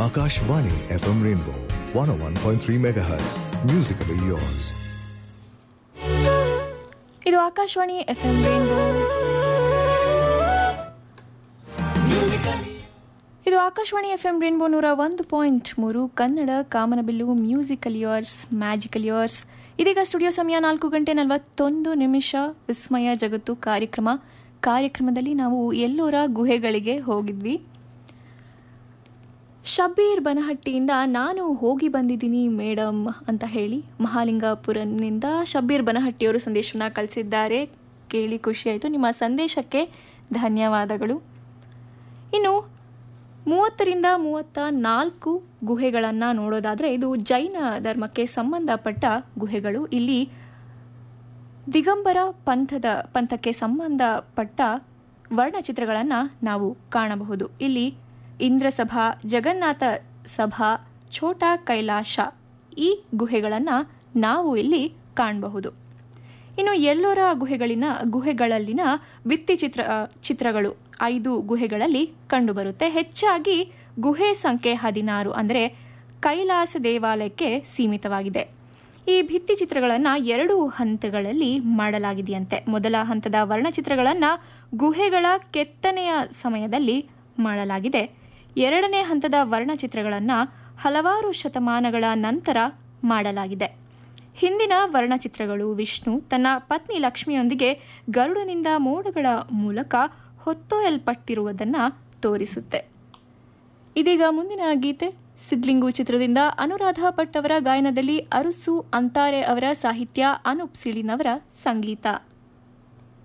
Akashvani FM Rainbow 101.3 MHz. Musically yours. ಇದು Akashvani F M rainbow ಇದು Akashvani F M rainbow ನೂರ ಒಂದು ಪಾಯಿಂಟ್ ಮೂರು Kannada Kamanabillu musical years magical years ಇದೀಗ ಸ್ಟುಡಿಯೋ ಸಮಯ ನಾಲ್ಕು ಗಂಟೆ ನಲವತ್ತೊಂದು ನಿಮಿಷ ವಿಸ್ಮಯ ಜಗತ್ತು ಕಾರ್ಯಕ್ರಮ ಕಾರ್ಯಕ್ರಮದಲ್ಲಿ ನಾವು ಎಲ್ಲೋರ ಗುಹೆಗಳಿಗೆ ಹೋಗಿದ್ವಿ ಶಬೀರ್ ಬನಹಟ್ಟಿಯಿಂದ ನಾನು ಹೋಗಿ ಬಂದಿದ್ದೀನಿ ಮೇಡಮ್ ಅಂತ ಹೇಳಿ ಮಹಾಲಿಂಗಪುರನಿಂದ ಶಬೀರ್ ಬನಹಟ್ಟಿಯವರು ಸಂದೇಶವನ್ನು ಕಳಿಸಿದ್ದಾರೆ ಕೇಳಿ ಖುಷಿಯಾಯಿತು ನಿಮ್ಮ ಸಂದೇಶಕ್ಕೆ ಧನ್ಯವಾದಗಳು ಇನ್ನು ಮೂವತ್ತರಿಂದ ಮೂವತ್ತ ನಾಲ್ಕು ಗುಹೆಗಳನ್ನು ನೋಡೋದಾದರೆ ಇದು ಜೈನ ಧರ್ಮಕ್ಕೆ ಸಂಬಂಧಪಟ್ಟ ಗುಹೆಗಳು ಇಲ್ಲಿ ದಿಗಂಬರ ಪಂಥದ ಪಂಥಕ್ಕೆ ಸಂಬಂಧಪಟ್ಟ ವರ್ಣಚಿತ್ರಗಳನ್ನು ನಾವು ಕಾಣಬಹುದು ಇಲ್ಲಿ ಇಂದ್ರಸಭಾ ಜಗನ್ನಾಥ ಸಭಾ ಛೋಟಾ ಕೈಲಾಶ ಈ ಗುಹೆಗಳನ್ನು ನಾವು ಇಲ್ಲಿ ಕಾಣಬಹುದು ಇನ್ನು ಎಲ್ಲೋರ ಗುಹೆಗಳಿನ ಗುಹೆಗಳಲ್ಲಿನ ಭಿತ್ತಿ ಚಿತ್ರ ಚಿತ್ರಗಳು ಐದು ಗುಹೆಗಳಲ್ಲಿ ಕಂಡುಬರುತ್ತೆ ಹೆಚ್ಚಾಗಿ ಗುಹೆ ಸಂಖ್ಯೆ ಹದಿನಾರು ಅಂದರೆ ಕೈಲಾಸ ದೇವಾಲಯಕ್ಕೆ ಸೀಮಿತವಾಗಿದೆ ಈ ಭಿತ್ತಿ ಚಿತ್ರಗಳನ್ನು ಎರಡು ಹಂತಗಳಲ್ಲಿ ಮಾಡಲಾಗಿದೆಯಂತೆ ಮೊದಲ ಹಂತದ ವರ್ಣಚಿತ್ರಗಳನ್ನು ಗುಹೆಗಳ ಕೆತ್ತನೆಯ ಸಮಯದಲ್ಲಿ ಮಾಡಲಾಗಿದೆ ಎರಡನೇ ಹಂತದ ವರ್ಣಚಿತ್ರಗಳನ್ನು ಹಲವಾರು ಶತಮಾನಗಳ ನಂತರ ಮಾಡಲಾಗಿದೆ ಹಿಂದಿನ ವರ್ಣಚಿತ್ರಗಳು ವಿಷ್ಣು ತನ್ನ ಪತ್ನಿ ಲಕ್ಷ್ಮಿಯೊಂದಿಗೆ ಗರುಡನಿಂದ ಮೋಡಗಳ ಮೂಲಕ ಹೊತ್ತೊಯ್ಯಲ್ಪಟ್ಟಿರುವುದನ್ನು ತೋರಿಸುತ್ತೆ ಇದೀಗ ಮುಂದಿನ ಗೀತೆ ಸಿದ್ಲಿಂಗು ಚಿತ್ರದಿಂದ ಅನುರಾಧ ಭಟ್ ಅವರ ಗಾಯನದಲ್ಲಿ ಅರಸು ಅಂತಾರೆ ಅವರ ಸಾಹಿತ್ಯ ಅನೂಪ್ ಸಿಳಿನವರ ಸಂಗೀತ